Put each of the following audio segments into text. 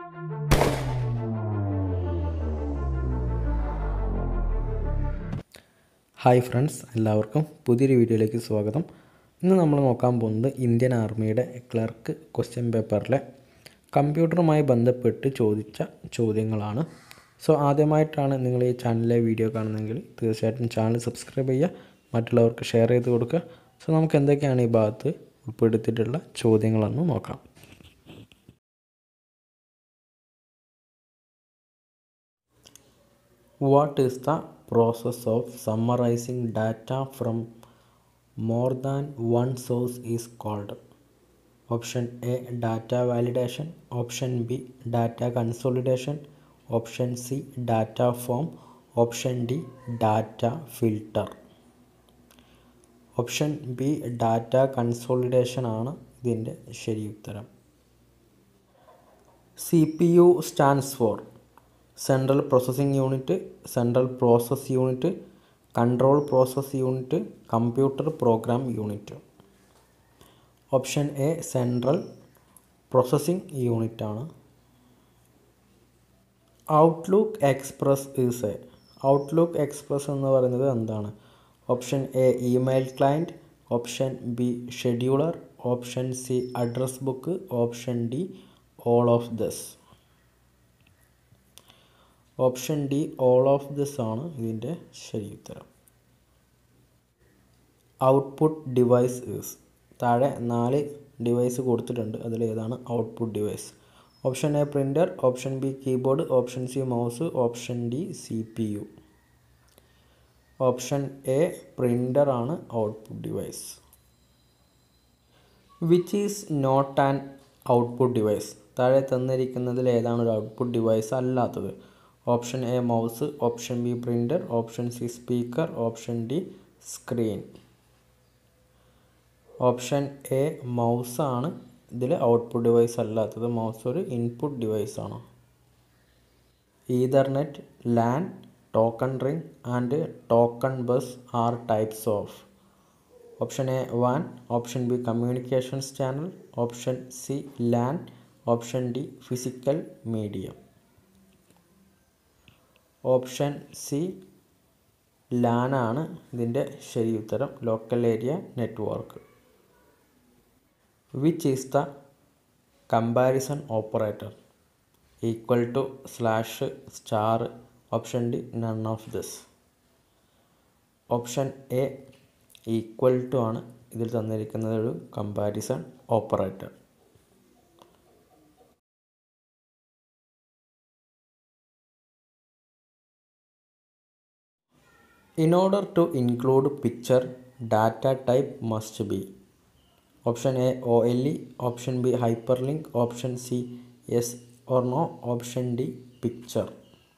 Hi friends എല്ലാവർക്കും പുതിയൊരു വീഡിയോയിലേക്ക് സ്വാഗതം ഇന്ന് നമ്മൾ നോക്കാൻ പോകുന്നത് ഇന്ത്യൻ ആർമിയുടെ ക്ലർക്ക് ക്വസ്റ്റ്യൻ പേപ്പറിലെ കമ്പ്യൂട്ടറുമായി ബന്ധപ്പെട്ട് ചോദിച്ച ചോദ്യങ്ങളാണ് സോ ആദ്യമായിട്ടാണ് നിങ്ങൾ ഈ ചാനലിലെ വീഡിയോ കാണുന്നതെങ്കിൽ തീർച്ചയായിട്ടും ചാനൽ സബ്സ്ക്രൈബ് ചെയ്യുക മറ്റുള്ളവർക്ക് ഷെയർ ചെയ്ത് കൊടുക്കുക സോ നമുക്ക് എന്തൊക്കെയാണ് ഈ ഭാഗത്ത് ഉൾപ്പെടുത്തിയിട്ടുള്ള ചോദ്യങ്ങളെന്ന് നോക്കാം What is the process of summarizing data from more than one source is called? Option A data validation, option B data consolidation, option C data form, option D data filter. Option B data consolidation ആണ് ഇതിൻ്റെ ശരി ഉത്തരം C P U stands for central processing unit central process unit control process unit computer program unit option A central processing unit ആണ് Outlook Express is a Outlook Express എന്ന് പറയുന്നത് എന്താണ് option A email client option B scheduler option C address book option D all of this option D all of this ആണ് ഇതിൻ്റെ ശരി ഉത്തരം output device is താഴെ നാല് ഡിവൈസ് കൊടുത്തിട്ടുണ്ട് അതിൽ ഏതാണ് output device option A printer option B keyboard option C mouse option D C P U option A printer ആണ് output device which is not an output device താഴെ തന്നിരിക്കുന്നതിൽ ഏതാണ് ഒരു ഔട്ട്പുട്ട് ഡിവൈസ് അല്ലാത്തത് option A mouse option B printer option C speaker option D screen option A mouse ആണ് ഇതിൽ output device അല്ലാത്തത് mouse ഒരു ഇൻപുട്ട് ഡിവൈസ് ആണ് Ethernet LAN token ring and token bus are types of option A വാൻ option B communications channel option C LAN option D physical medium option C LAN ആണ് ഇതിൻ്റെ ശരി ഉത്തരം local area network which is the comparison operator equal to slash star option D none of this option A equal to ആണ് ഇതിൽ തന്നിരിക്കുന്നത് ഒരു comparison operator In order to include picture, data type must be option A OLE, option B hyperlink, option C yes or no, option D picture.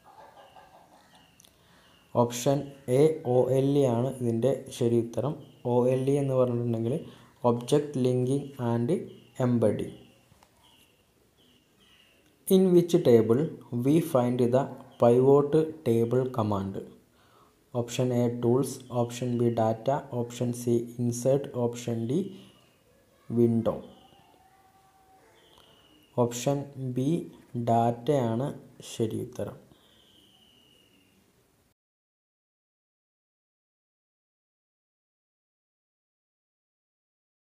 Option A O L E ആണ് ഇതിൻ്റെ ശരി ഉത്തരം O L E എന്ന് പറഞ്ഞിട്ടുണ്ടെങ്കിൽ object linking and embedding in which table we find the pivot table command option A tools option B data option C insert option D window option B ഡാറ്റയാണ് ശരി ഉത്തരം